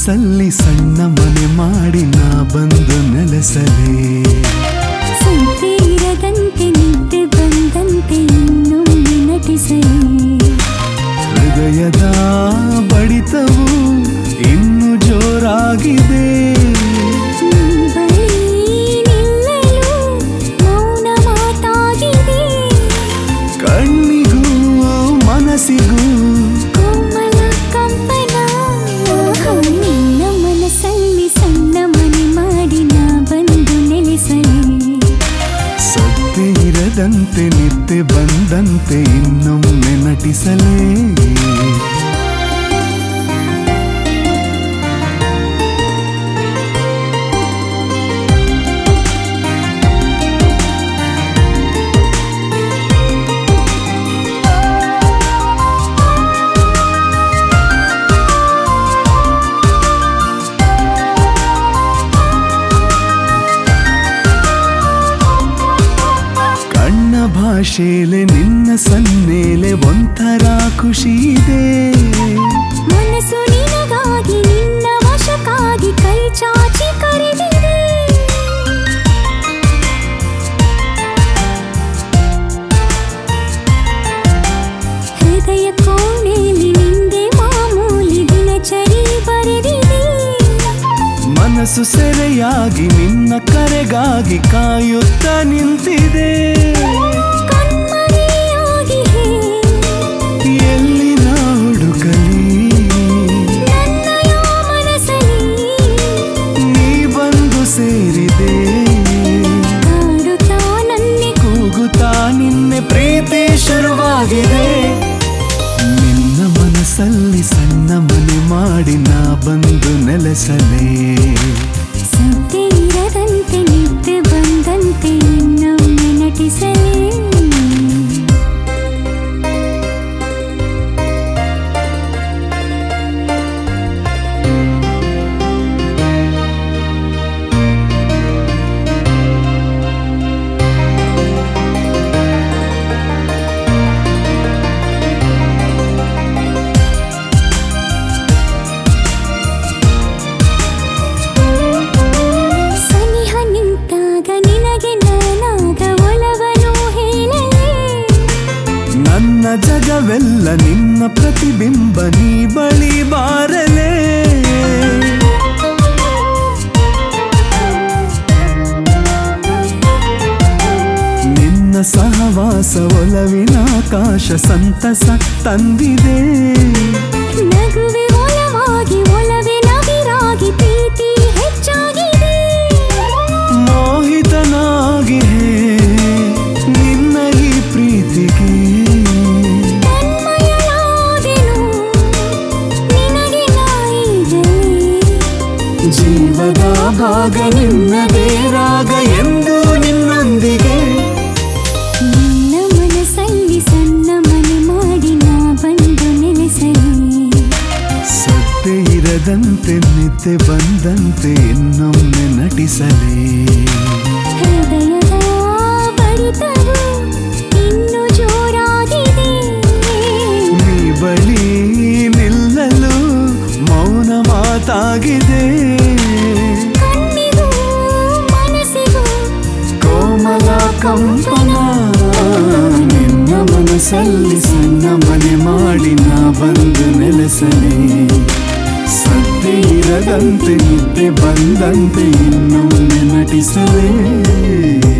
ಮನಸ್ಸಲ್ಲಿ ಸಣ್ಣ ಮನೆ ಮಾಡಿ ನಾ ಬಂದು ನೆಲೆಸಲೇ ಸಂತೀರದಂತೆ ನಿದ್ದೆ ಬಂದಂತೆ ಇನ್ನೊಮ್ಮೆ ನಟಿಸಲೇ ಹೃದಯದ ಬಡಿತವು ಇನ್ನು ಜೋರಾಗಿದೆ ನೀ ಬಳಿ ನಿಲ್ಲಲು ಮೌನ ಮಾತಾಗಿದೆ ಕಣ್ಣಿಗೂ ಮನಸ್ಸಿಗೂ ಕೋಮಲ ಕಂಪನ ನಿನ್ನ ಮನಸ್ಸಲ್ಲಿ ಸಣ್ಣ ಮನೆ ಮಾಡಿ ನಾ ಬಂದು ನೆಲೆಸಲೇ ಸದ್ದೆ ಇರದಂತೆ ನಿದ್ದೆ ಬಂದಂತೆ ಇನ್ನೊಮ್ಮೆ ನಟಿಸಲೇ ಕಣ್ಣ ಭಾಷೆಲೆ ನಿನ್ನ ಸನ್ನೇಲೆ ಒಂಥರ ಖುಷಿ ಇದೆ ಮನಸ್ಸು ನಿನಗಾಗಿ ನಿನ್ನ ವಶಕ್ಕಾಗಿ ಕೈ ಚಾಚಿ ಕರೆದಿದೆ ಹೃದಯ ಕೋಣೆಯಲ್ಲಿ ನಿಂದೆ ಮಾಮೂಲಿ ದಿನಚರಿ ಬರೆದಿದೆ ಮನಸ್ಸು ಸೆರೆಯಾಗಿ ನಿನ್ನ ಕರೆಗಾಗಿ ಕಾಯುತ್ತ ನಿಂತಿದೆ ಕಣ್ಮರೆಯಾಗಿ ಹೇ ಎಲ್ಲಿ ನಾ ಹುಡುಕಲಿ ನನ್ನಯ ಮನಸ್ಸಲ್ಲಿ ನೀ ಬಂದು ಸೇರಿದೆ ಕಾಡುತ್ತಾ ನನ್ನೆ ಕೂಗುತ್ತಾ ನಿನ್ನೆ ಪ್ರೀತಿ ಶುರುವಾಗಿದೆ ನಿನ್ನ ಮನಸ್ಸಲ್ಲಿ ಸಣ್ಣ ಮನೆ ಮಾಡಿ ನಾ ಬಂದು ನೆಲೆಸಲೇ ಸದ್ದೆ ಇರದಂತೆ ನಿದ್ದೆ ಬಂದಂತೆ ಇನ್ನೊಮ್ಮೆ ನಟಿಸಲೇ ಸನಿಹ ನಿಂತಾಗ ನಿನಗೆ ನಾನಾಗ ಒಲವನು ಹೇಳಲೇ ನನ್ನ ಜಗವೆಲ್ಲ ನಿನ್ನ ಪ್ರತಿಬಿಂಬ ನೀ ಬಳಿ ಬಾರಲೇ ನಿನ್ನ ಸಹವಾಸ ಒಲವಿನ ಆಕಾಶ ಸಂತಸ ತಂದಿದೆ ನಗುವೆ ಒಲವಾಗಿ ಒಲವೆ ನವಿರಾಗಿ ಪ್ರೀತಿ ಹೆಚ್ಚಾಗಿದೆ ಮೋಹಿತನಾಗಿ ನಿನ್ನ ಈ ಪ್ರೀತಿಗೆ ತನ್ಮಯಳಾದೆನು ನಿನಗೆ ನಾಯಿಗಳೇ ಜೀವದ ಭಾಗ ನಿನ್ನದೇ ರಾಗ ಎಂದು ನಿನ್ನೊಂದಿಗೆ ನಿನ್ನ ಮನಸ್ಸಲ್ಲಿ ಸಣ್ಣ ಮನೆ ಮಾಡಿ ನಾ ಬಂದು ನೆಲೆಸಲೇ ಸದ್ದೆ ಇರದಂತೆ ನಿದ್ದೆ ಬಂದಂತೆ ಇನ್ನೊಮ್ಮೆ ನಟಿಸಲೇ ಹೃದಯದ ಬಡಿತವು ಇನ್ನು ಜೋರಾಗಿದೆ ನೀ ಬಳಿ ನಿಲ್ಲಲು ಮೌನ ಮಾತಾಗಿದೆ ಕಣ್ಣಿಗೂ ಮನಸ್ಸಿಗೂ ಕೋಮಲ ಕಂಪನ ನಿನ್ನ ಮನಸ್ಸಲ್ಲಿ ಸಣ್ಣ ಮನೆ ಮಾಡಿ ನಾ ಬಂದು ನೆಲೆಸಲೇ ಸದ್ದೆ ಇರದಂತೆ ನಿದ್ದೆ ಬಂದಂತೆ ಇನ್ನೊಮ್ಮೆ ನಟಿಸಲೇ